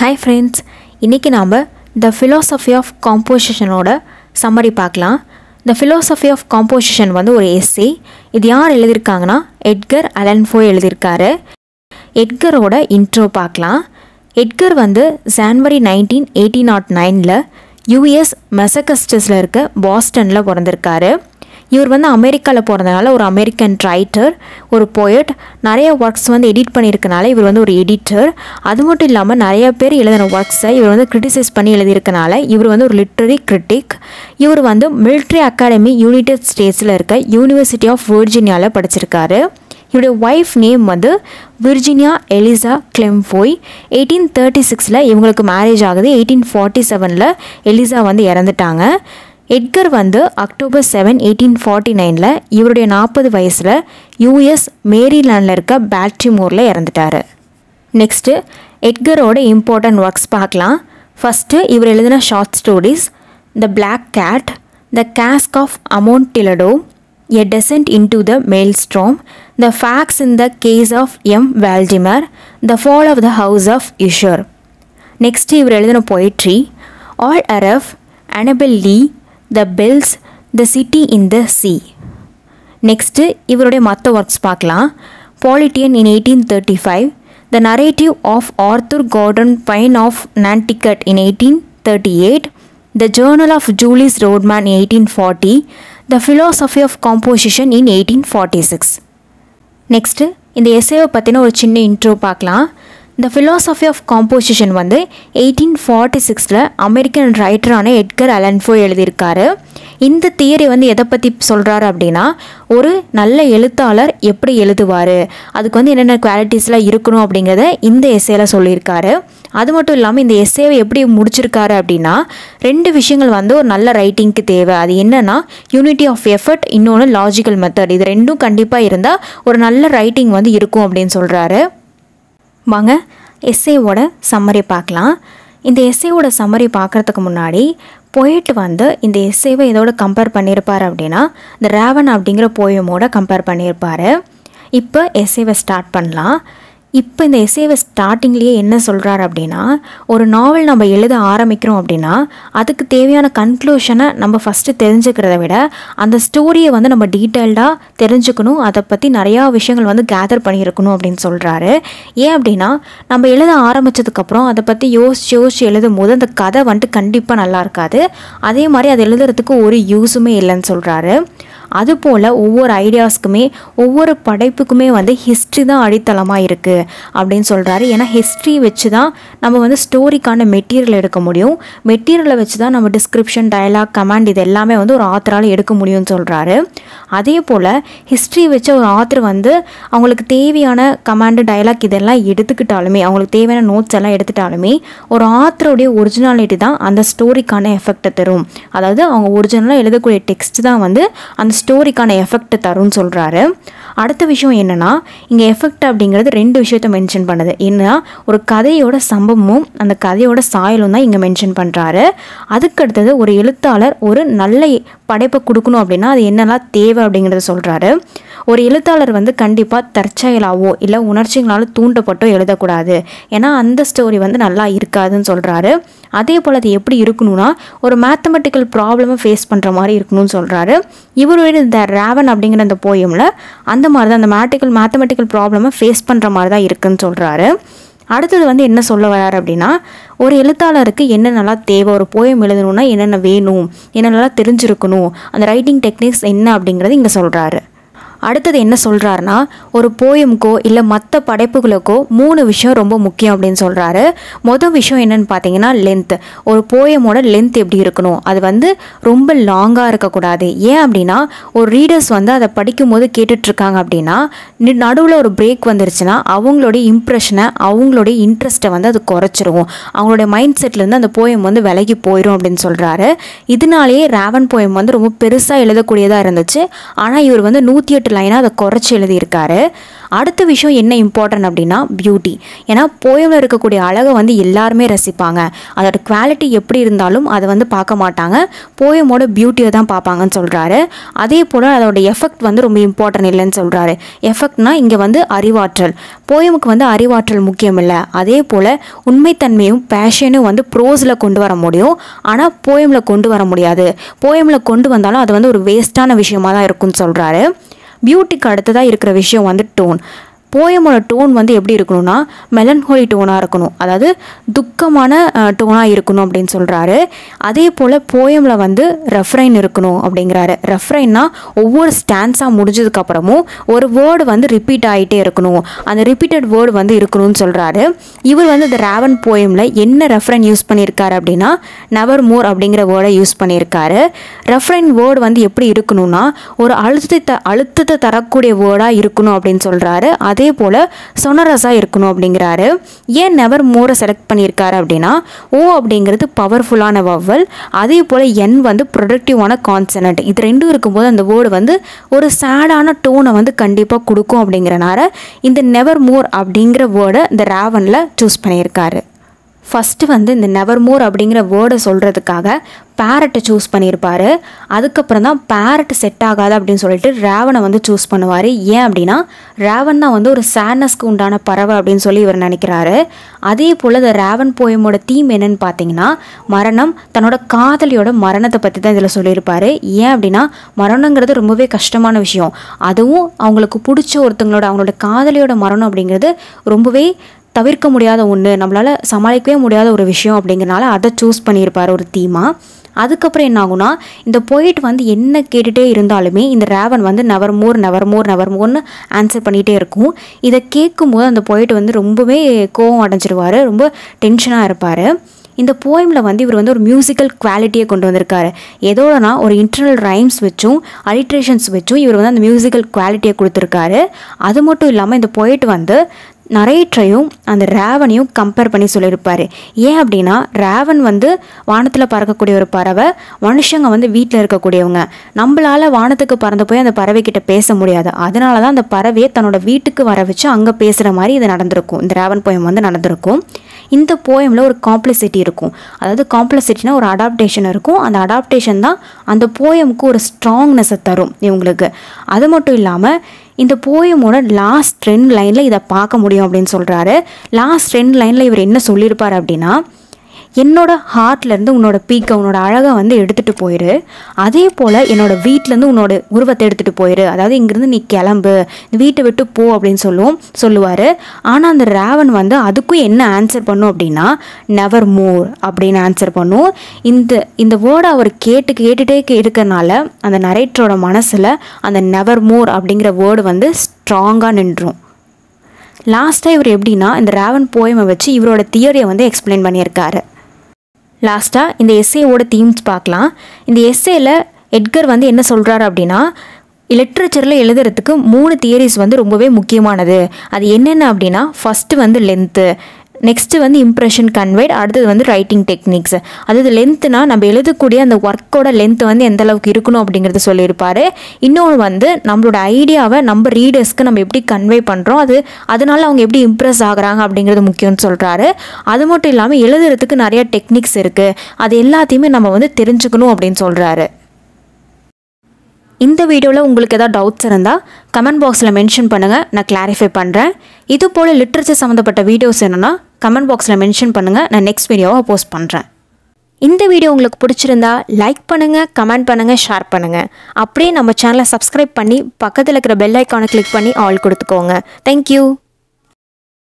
hi friends இன்றைக்கி நாம் the philosophy of காம்போசிஷனோட சம்மரி பார்க்கலாம் த philosophy ஆஃப் காம்போசிஷன் வந்து ஒரு எஸ்ஸே இது யார் எழுதியிருக்காங்கன்னா எட்கர் அலன்ஃபோ எழுதியிருக்காரு எட்கரோட இன்ட்ரோ பார்க்கலாம் எட்கர் வந்து ஜான்வரி நைன்டீன் எயிட்டீன் நாட் நைனில் யூஎஸ் மெசகஸ்டஸில் இருக்க பாஸ்டனில் பிறந்திருக்காரு இவர் வந்து அமெரிக்காவில் பிறந்தனால ஒரு அமெரிக்கன் ரைட்டர் ஒரு போயட் நிறைய ஒர்க்ஸ் வந்து எடிட் பண்ணியிருக்கனால இவர் வந்து ஒரு எடிட்டர் அது மட்டும் இல்லாமல் நிறைய பேர் எழுதின ஒர்க்ஸை இவர் வந்து கிரிட்டிசைஸ் பண்ணி எழுதியிருக்கனால இவர் வந்து ஒரு லிட்ரரி கிரிட்டிக் இவர் வந்து மிலிட்ரி அகாடமி யுனைடெட் ஸ்டேட்ஸில் இருக்க யூனிவர்சிட்டி ஆஃப் விர்ஜினியாவில் படிச்சிருக்காரு இவருடைய ஒய்ஃப் நேம் வந்து Virginia Eliza Clemm Poe eighteen thirty சிக்ஸில் இவங்களுக்கு மேரேஜ் ஆகுது எயிட்டீன் ஃபார்ட்டி செவனில் எலிசா வந்து இறந்துட்டாங்க எட்கர் வந்து அக்டோபர் செவன் எயிட்டீன் ஃபார்ட்டி நைனில் இவருடைய நாற்பது வயசில் யூஎஸ் மேரிலேண்டில் இருக்க பேல்டிமோரில் இறந்துட்டார் நெக்ஸ்ட்டு எட்கரோட இம்பார்ட்டன்ட் ஒர்க்ஸ் பார்க்கலாம் ஃபஸ்ட்டு இவர் எழுதின short stories the black cat the cask of Amontillado a descent into the maelstrom the facts in the case of M Valdemar the fall of the house of Usher next இவர் எழுதின poetry Al Aaraaf Annabel Lee the bells the city in the sea next இவருடைய மற்ற works பார்க்கலாம் Politian in eighteen thirty five the narrative of author garden Pym of Nantucket in eighteen thirty eight the journal of Julius Rodman eighteen forty the philosophy of composition in eighteen forty six next இந்த எஸ்ஏவை பற்றின ஒரு சின்ன intro பார்க்கலாம் இந்த philosophy of composition வந்து eighteen forty சிக்ஸில் American ரைட்டரான எட்கர் அலன்ஃபோ எழுதியிருக்காரு இந்த தியரி வந்து எதை பற்றி சொல்கிறாரு அப்படின்னா ஒரு நல்ல எழுத்தாளர் எப்படி எழுதுவார் அதுக்கு வந்து என்னென்ன குவாலிட்டிஸ்லாம் இருக்கணும் அப்படிங்கிறத இந்த எஸ்ஏல சொல்லியிருக்காரு அது மட்டும் இல்லாமல் இந்த எஸ்ஏவை எப்படி முடிச்சிருக்காரு அப்படின்னா ரெண்டு விஷயங்கள் வந்து ஒரு நல்ல ரைட்டிங்க்கு தேவை அது என்னென்னா யூனிட்டி ஆஃப் எஃபர்ட் இன்னொன்று லாஜிக்கல் மெத்தட் இது ரெண்டும் கண்டிப்பாக இருந்தால் ஒரு நல்ல ரைட்டிங் வந்து இருக்கும் அப்படின்னு சொல்கிறாரு வாங்க எஸ்ஏவோட சம்மரி பார்க்கலாம் இந்த எஸ்ஏவோட சம்மரி பார்க்குறதுக்கு முன்னாடி பொயட் வந்து இந்த எஸ்ஏவை இதோட கம்பேர் பண்ணியிருப்பார் அப்படின்னா இந்த ரேவன் அப்படிங்கிற போயமோட கம்பேர் பண்ணியிருப்பார் இப்போ எஸ்ஏவை ஸ்டார்ட் பண்ணலாம் இப்போ இந்த எஸ்ஏவை ஸ்டார்டிங்லேயே என்ன சொல்கிறாரு அப்படின்னா ஒரு நாவல் நம்ம எழுத ஆரம்பிக்கிறோம் அப்படின்னா அதுக்கு தேவையான கன்க்ளூஷனை நம்ம ஃபஸ்ட்டு தெரிஞ்சுக்கிறத விட அந்த ஸ்டோரியை வந்து நம்ம டீட்டெயில்டாக தெரிஞ்சுக்கணும் அதை பற்றி நிறையா விஷயங்கள் வந்து கேதர் பண்ணியிருக்கணும் அப்படின்னு சொல்கிறாரு ஏன் அப்படின்னா நம்ம எழுத ஆரம்பித்ததுக்கப்புறம் அதை பற்றி யோசிச்சு யோசிச்சு எழுதும் போது அந்த கதை வந்துட்டு கண்டிப்பாக நல்லா இருக்காது அதே மாதிரி அது எழுதுறதுக்கு ஒரு யூஸுமே இல்லைன்னு சொல்கிறாரு அதுபோல் ஒவ்வொரு ஐடியாஸ்க்குமே ஒவ்வொரு படைப்புக்குமே வந்து ஹிஸ்ட்ரி தான் அடித்தளமாக இருக்குது அப்படின்னு சொல்கிறாரு ஏன்னா ஹிஸ்ட்ரி வச்சு தான் நம்ம வந்து ஸ்டோரிக்கான மெட்டீரியல் எடுக்க முடியும் மெட்டீரியலை வச்சு தான் நம்ம டிஸ்கிரிப்ஷன் டயலாக் கமாண்ட் இது எல்லாமே வந்து ஒரு ஆத்தரால் எடுக்க முடியும்னு சொல்கிறாரு அதே போல் ஹிஸ்ட்ரி வச்ச ஒரு ஆத்தர் வந்து அவங்களுக்கு தேவையான கமாண்டு டயலாக் இதெல்லாம் எடுத்துக்கிட்டாலுமே அவங்களுக்கு தேவையான நோட்ஸ் எல்லாம் எடுத்துட்டாலுமே ஒரு ஆத்தருடைய ஒரிஜினாலிட்டி தான் அந்த ஸ்டோரிக்கான எஃபெக்டை தரும் அதாவது அவங்க ஒரிஜினலாக எழுதக்கூடிய டெக்ஸ்ட் தான் வந்து அந்த ஸ்டோரிக்கான எஃபெக்ட் தரும்னு சொல்கிறாரு அடுத்த விஷயம் என்னென்னா இங்கே எஃபெக்ட் அப்படிங்கிறது ரெண்டு விஷயத்த மென்ஷன் பண்ணுது என்னன்னா ஒரு கதையோட சம்பவமும் அந்த கதையோட சாயலும் தான் இங்கே மென்ஷன் பண்ணுறாரு அதுக்கடுத்தது ஒரு எழுத்தாளர் ஒரு நல்ல படைப்பை கொடுக்கணும் அப்படின்னா அது என்னெல்லாம் தேவை அப்படிங்கிறத சொல்கிறாரு ஒரு எழுத்தாளர் வந்து கண்டிப்பாக தற்செயலாவோ இல்லை உணர்ச்சிகளால் தூண்டப்பட்டோ எழுதக்கூடாது ஏன்னா அந்த ஸ்டோரி வந்து நல்லா இருக்காதுன்னு சொல்கிறாரு அதே போல் அது எப்படி இருக்கணும்னா ஒரு மேத்தமெட்டிக்கல் ப்ராப்ளமை ஃபேஸ் பண்ணுற மாதிரி இருக்கணும்னு சொல்கிறாரு இவருடைய இந்த ரேவன் அப்படிங்கிற அந்த போயமில் அந்த மாதிரி தான் அந்த மேட்டிக்கல் மேத்தமெட்டிக்கல் ப்ராப்ளமை ஃபேஸ் பண்ணுற மாதிரி தான் இருக்குன்னு சொல்கிறாரு அடுத்தது வந்து என்ன சொல்ல வராரு அப்படின்னா ஒரு எழுத்தாளருக்கு என்னென்னலாம் தேவை ஒரு போயம் எழுதணும்னா என்னென்ன வேணும் என்னென்னலாம் தெரிஞ்சிருக்கணும் அந்த ரைட்டிங் டெக்னிக்ஸ் என்ன அப்படிங்கிறது இங்கே சொல்கிறாரு அடுத்தது என்ன சொல்கிறாருன்னா ஒரு போயமுக்கோ இல்லை மற்ற படைப்புகளுக்கோ மூணு விஷயம் ரொம்ப முக்கியம் அப்படின்னு சொல்கிறாரு மொதல் விஷயம் என்னன்னு பார்த்தீங்கன்னா லென்த் ஒரு போயமோட லென்த் எப்படி இருக்கணும் அது வந்து ரொம்ப லாங்காக இருக்கக்கூடாது ஏன் அப்படின்னா ஒரு ரீடர்ஸ் வந்து அதை படிக்கும் போது கேட்டுட்ருக்காங்க அப்படின்னா நடுவில் ஒரு பிரேக் வந்துருச்சுன்னா அவங்களுடைய இம்ப்ரெஷனை அவங்களுடைய இன்ட்ரெஸ்ட்டை வந்து அது குறைச்சிரும் அவங்களுடைய மைண்ட் செட்லேருந்து அந்த போயம் வந்து விலகி போயிடும் அப்படின்னு சொல்கிறாரு இதனாலேயே ராவன் போயம் வந்து ரொம்ப பெருசாக எழுதக்கூடியதாக இருந்துச்சு ஆனால் இவர் வந்து நூற்றி எட்டு ரெண்டு லைனாக அதை குறைச்சி எழுதியிருக்காரு அடுத்த விஷயம் என்ன இம்பார்ட்டன்ட் அப்படின்னா பியூட்டி ஏன்னா போயமில் இருக்கக்கூடிய அழகை வந்து எல்லாருமே ரசிப்பாங்க அதோட குவாலிட்டி எப்படி இருந்தாலும் அதை வந்து பார்க்க மாட்டாங்க போயமோட பியூட்டியை தான் பார்ப்பாங்கன்னு சொல்கிறாரு அதே போல் அதோட எஃபெக்ட் வந்து ரொம்ப இம்பார்ட்டன்ட் இல்லைன்னு சொல்கிறாரு எஃபெக்ட்னா இங்கே வந்து அறிவாற்றல் போயமுக்கு வந்து அறிவாற்றல் முக்கியம் இல்லை அதே போல் உண்மைத்தன்மையும் பேஷனும் வந்து ப்ரோஸில் கொண்டு வர முடியும் ஆனால் போயமில் கொண்டு வர முடியாது போயமில் கொண்டு வந்தாலும் அது வந்து ஒரு வேஸ்ட்டான விஷயமா தான் இருக்கும்னு சொல்கிறாரு பியூட்டிக்கு அடுத்ததாக இருக்கிற விஷயம் வந்து டோன் போயமோட டோன் வந்து எப்படி இருக்கணும்னா மெலன்ஹோலி டோனாக இருக்கணும் அதாவது துக்கமான டோனாக இருக்கணும் அப்படின்னு சொல்கிறாரு அதே போல் போயமில் வந்து ரெஃப்ரைன் இருக்கணும் அப்படிங்கிறாரு ரெஃப்ரைன்னா ஒவ்வொரு ஸ்டான்ஸாக முடிஞ்சதுக்கப்புறமும் ஒரு வேர்டு வந்து ரிப்பீட் ஆகிட்டே இருக்கணும் அந்த ரிப்பீட்டட் வேர்டு வந்து இருக்கணும்னு சொல்கிறாரு இவர் வந்து இந்த ரேவன் போயமில் என்ன ரெஃப்ரைன் யூஸ் பண்ணியிருக்காரு அப்படின்னா நெவர் மோர் அப்படிங்கிற வேர்டை யூஸ் பண்ணியிருக்காரு ரெஃப்ரைன் வேர்டு வந்து எப்படி இருக்கணும்னா ஒரு அழுத்தத்தை அழுத்தத்தை தரக்கூடிய வேர்டாக இருக்கணும் அப்படின்னு சொல்கிறாரு அதே போல் சொனரஸாக இருக்கணும் அப்படிங்கிறாரு ஏன் நெவர் மோரை செலக்ட் பண்ணியிருக்காரு அப்படின்னா ஓ அப்படிங்கிறது பவர்ஃபுல்லான வவ்வல் அதே போல் என் வந்து ப்ரொடக்டிவான கான்சனட் இது ரெண்டும் இருக்கும்போது அந்த வேர்டு வந்து ஒரு சேடான டோனை வந்து கண்டிப்பாக கொடுக்கும் அப்படிங்கிறனால இந்த நெவர் மோர் அப்படிங்கிற வேர்டை இந்த ரேவனில் சூஸ் பண்ணியிருக்காரு ஃபஸ்ட்டு வந்து இந்த நெவர் மோர் அப்படிங்கிற வேர்டை சொல்கிறதுக்காக பேரட்டை சூஸ் பண்ணியிருப்பார் அதுக்கப்புறம் தான் பேரட் செட் ஆகாது அப்படின்னு சொல்லிட்டு ரேவனை வந்து சூஸ் பண்ணுவார் ஏன் அப்படின்னா ரேவன் தான் வந்து ஒரு சேட்னஸ்க்கு உண்டான பறவை அப்படின்னு சொல்லி இவர் நினைக்கிறாரு அதே போல் இந்த ரேவன் போயமோட தீம் என்னன்னு பார்த்தீங்கன்னா மரணம் தன்னோட காதலியோட மரணத்தை பற்றி தான் இதில் சொல்லியிருப்பார் ஏன் அப்படின்னா மரணங்கிறது ரொம்பவே கஷ்டமான விஷயம் அதுவும் அவங்களுக்கு பிடிச்ச ஒருத்தங்களோட அவங்களோட காதலியோட மரணம் அப்படிங்கிறது ரொம்பவே தவிர்க்க முடியாத ஒன்று நம்மளால் சமாளிக்கவே முடியாத ஒரு விஷயம் அப்படிங்கிறனால அதை சூஸ் பண்ணியிருப்பார் ஒரு தீமாக அதுக்கப்புறம் என்ன ஆகும்னா இந்த போயிட் வந்து என்ன கேட்டுகிட்டே இருந்தாலுமே இந்த ரேவன் வந்து never more never more never மோர்னு ஆன்சர் பண்ணிகிட்டே இருக்கும் இதை கேட்கும்போது அந்த போயிட் வந்து ரொம்பவே கோவம் அடைஞ்சிருவார் ரொம்ப டென்ஷனாக இருப்பார் இந்த போயமில் வந்து இவர் வந்து ஒரு மியூசிக்கல் குவாலிட்டியை கொண்டு வந்திருக்காரு எதோடனா ஒரு இன்டர்னல் ரைம்ஸ் வச்சும் அலிட்ரேஷன்ஸ் வச்சும் இவர் வந்து அந்த மியூசிக்கல் குவாலிட்டியை கொடுத்துருக்காரு அது மட்டும் இல்லாமல் இந்த போயிட் வந்து நரேட்டரையும் அந்த ரேவனையும் கம்பேர் பண்ணி சொல்லியிருப்பார் ஏன் அப்படின்னா ரேவன் வந்து வானத்தில் பறக்கக்கூடிய ஒரு பறவை மனுஷங்க வந்து வீட்டில் இருக்கக்கூடியவங்க நம்மளால் வானத்துக்கு பறந்து போய் அந்த பறவைக்கிட்ட பேச முடியாது அதனால தான் அந்த பறவையை தன்னோட வீட்டுக்கு வர வச்சு அங்கே பேசுகிற மாதிரி இது நடந்திருக்கும் இந்த ரேவன் போயம் வந்து நடந்திருக்கும் இந்த போயமில் ஒரு காம்ப்ளெக்சிட்டி இருக்கும் அதாவது காம்ப்ளெக்சிட்டினா ஒரு அடாப்டேஷன் இருக்கும் அந்த அடாப்டேஷன் தான் அந்த போயமுக்கு ஒரு ஸ்ட்ராங்னஸை தரும் இவங்களுக்கு அது மட்டும் இல்லாமல் இந்த போயமோட லாஸ்ட் ரெண்டு லைனில் இதை பார்க்க முடியும் அப்படின்னு சொல்கிறாரு லாஸ்ட் ரெண்டு லைனில் இவர் என்ன சொல்லியிருப்பார் அப்படின்னா என்னோட ஹார்ட்லேருந்து உன்னோட பீக்கை உன்னோட அழகை வந்து எடுத்துகிட்டு போயிரு அதே போல் என்னோட வீட்டிலேருந்து உன்னோட உருவத்தை எடுத்துகிட்டு போயிரு அதாவது இங்கேருந்து நீ கிளம்பு வீட்டை விட்டு போ அப்படின்னு சொல்லுவோம் சொல்லுவார் ஆனால் அந்த ரேவன் வந்து அதுக்கும் என்ன ஆன்சர் பண்ணும் அப்படின்னா நெவர் மோர் அப்படின்னு ஆன்சர் பண்ணும் இந்த இந்த வேர்டை அவர் கேட்டு கேட்டுட்டே இருக்கிறனால அந்த நரேட்டரோட மனசில் அந்த நெவர் மோர் அப்படிங்கிற வேர்டு வந்து ஸ்ட்ராங்காக நின்றும் லாஸ்ட்டாக இவர் எப்படின்னா இந்த ரேவன் போயமை வச்சு இவரோட தியரியை வந்து எக்ஸ்பிளைன் பண்ணியிருக்காரு லாஸ்ட்டாக இந்த எஸ்ஏவோட தீம்ஸ் பார்க்கலாம் இந்த எஸ்ஏல எட்கர் வந்து என்ன சொல்கிறாரு அப்படின்னா லிட்ரேச்சரில் எழுதுறதுக்கு மூணு தியரிஸ் வந்து ரொம்பவே முக்கியமானது அது என்னென்ன அப்படின்னா ஃபஸ்ட்டு வந்து லென்த்து நெக்ஸ்ட்டு வந்து இம்ப்ரெஷன் கன்வைட் அடுத்தது வந்து ரைட்டிங் டெக்னிக்ஸ் அதாவது லென்த்னா நம்ம எழுதக்கூடிய அந்த ஒர்க்கோட லென்த் வந்து எந்த அளவுக்கு இருக்கணும் அப்படிங்கிறத சொல்லியிருப்பாரு இன்னொன்று வந்து நம்மளோட ஐடியாவை நம்ம ரீடர்ஸ்க்கு நம்ம எப்படி கன்வே பண்ணுறோம் அது அதனால அவங்க எப்படி இம்ப்ரெஸ் ஆகுறாங்க அப்படிங்கிறது முக்கியம்னு சொல்கிறாரு அது மட்டும் இல்லாமல் எழுதுறதுக்கு நிறைய டெக்னிக்ஸ் இருக்குது அது எல்லாத்தையுமே நம்ம வந்து தெரிஞ்சுக்கணும் அப்படின்னு சொல்கிறாரு இந்த வீடியோவில் உங்களுக்கு ஏதாவது டவுட்ஸ் இருந்தால் கமெண்ட் பாக்ஸில் மென்ஷன் பண்ணுங்கள் நான் கிளாரிஃபை பண்ணுறேன் இது போல் லிட்ரேச்சர் சம்மந்தப்பட்ட வீடியோஸ் என்னென்னா கமெண்ட் பாக்ஸில் மென்ஷன் பண்ணுங்கள் நான் நெக்ஸ்ட் வீடியோவை போஸ்ட் பண்ணுறேன் இந்த வீடியோ உங்களுக்கு பிடிச்சிருந்தா லைக் பண்ணுங்கள் கமெண்ட் பண்ணுங்கள் ஷேர் பண்ணுங்கள் அப்படியே நம்ம சேனலை சப்ஸ்கிரைப் பண்ணி பக்கத்தில் இருக்கிற பெல் ஐக்கானை கிளிக் பண்ணி ஆல் கொடுத்துக்கோங்க தேங்க்யூ